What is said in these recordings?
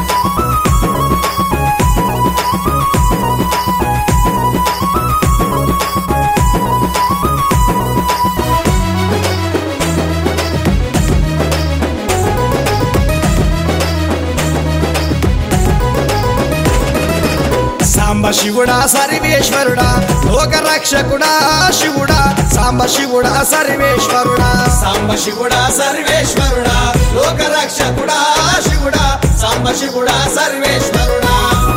సాంబ శివుడా సర్వేశ్వరుడా లోక రక్షకుడా శివుడా సాంబ శివుడా సర్వేశ్వరుడా సాంబ శివుడా సర్వేశ్వరుడా లోక రక్షకుడా శివుడా సాంబ శివుడా సర్వేశ్వరుడా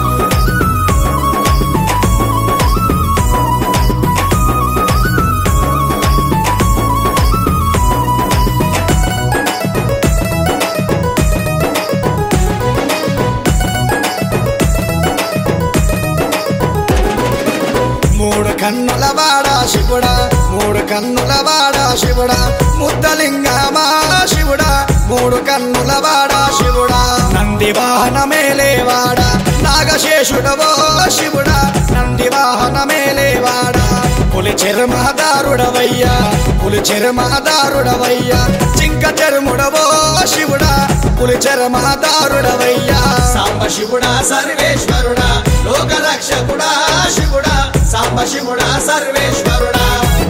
మూడు కన్నుల వాడా శివుడా మూడు కన్నుల వాడా శివుడా ముద్దలింగమా శివుడా మూడు కన్నుల వాడా శివుడా నంది వాహనమేలేవాడా నాగశేషుడవో శివుడా నంది వాహనమేలేవాడా పులి చర్మదారుడవయ్యా పులి చర్మదారుడవయ్యా చింక చర్ముడవో శివుడా పులి చర్మదారుడవయ్యా సాంబ శివుడా సర్వేశ్వరుడా లోక రక్షకుడా శివుడా సాంబ శివుడా సర్వేశ్వరుడా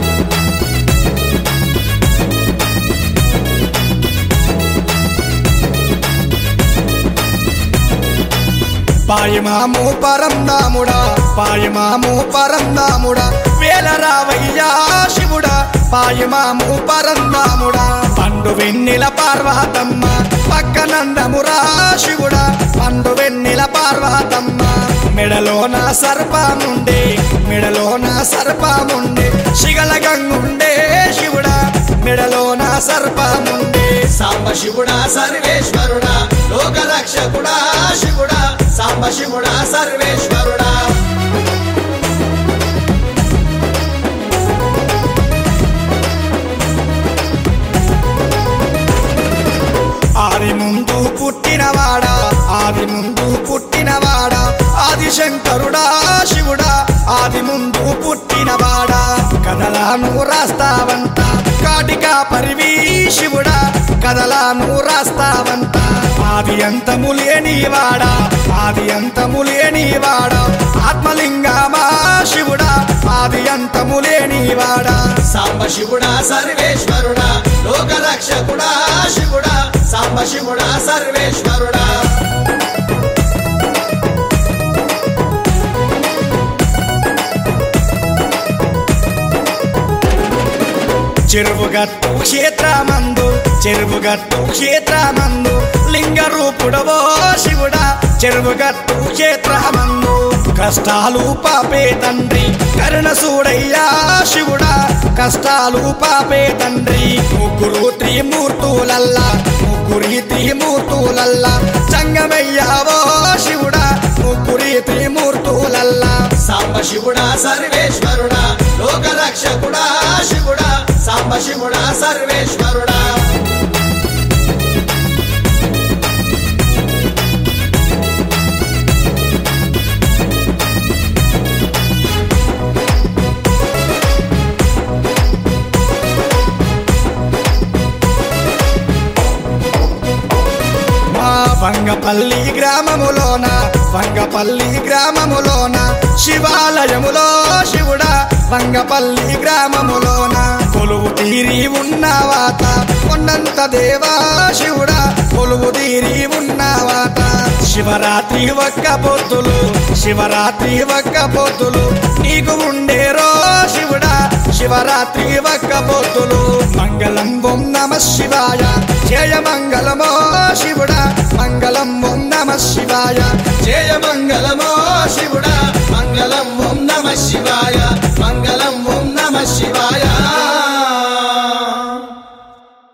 పాయమాము పరందాముడా పాయమాము పరందాముడా వేల రావయ్యా శివుడా పాయమాము పరందాముడా పండు వెన్నెల పార్వతమ్మ పక్కనందమురా శివుడా పండు వెన్నెల పార్వతమ్మ మెడలోన సర్పముండే మెడలోన సర్పముండే శిగల గంగుండే శివుడా మెడలోన సర్పముండే సాంబ శివుడా సర్వేశ్వరుడా లోక రక్షకుడా శివుడా సాంబ శివుడా సర్వేశ్వరుడా ఆది ముందు పుట్టినవాడా ఆది ముందు పుట్టినవాడా ఆది శంకరుడా శివుడా ఆది ముందు పుట్టినవాడా కథలాను రాస్తావంట కాటికా పరివి శివుడా కథలాను రాస్తావంట ఆది అంతము లేనివాడా ఆది అంతము లేనివాడా ఆత్మలింగమా శివుడా ఆది అంతము లేనివాడా సాంబ శివుడా సర్వేశ్వరుడా లోక రక్షకుడా శివుడా సాంబ శివుడా సర్వేశ్వరుడా చెరువుగట్టు క్షేత్రమందు చెరువుగట్టు క్షేత్రమందు లింగ రూపుడవో శివుడా చెరువుగట్టు క్షేత్రమందు కష్టాలు పాపే తండ్రి కరుణ సూడయ్యా శివుడా కష్టాలు పాపే తండ్రి ముగ్గురు త్రిమూర్తులల్లా ముగ్గురి త్రిమూర్తులల్లా చంగమయ్యావో శివుడా ముగ్గురి త్రిమూర్తులల్లా సాంబ శివుడా సర్వేశ్వరుడా లోక రక్షకుడా శివుడా సాంబ శివుడా సర్వేశ్వరుడా మా వంగపల్లి గ్రామములోన వంగపల్లి గ్రామములోన శివాలయములో శివుడా వంగపల్లి గ్రామములోన కొలువు తీరి ఉన్నవాత ఉన్నంత దేవా శివుడా కొలువు తీరి ఉన్నవాత శివరాత్రి ఒక్క పొద్దులు శివరాత్రి ఒక్క పొద్దులు నీకు ఉండేరో శివుడా శివరాత్రి ఒక్క పొద్దులు మంగళం ఓం నమ శివాయ జయ మంగళమో శివుడా మంగళం ఓం నమ శివాయ జయ మంగళమో శివుడా మంగళం ఓం నమ శివాయ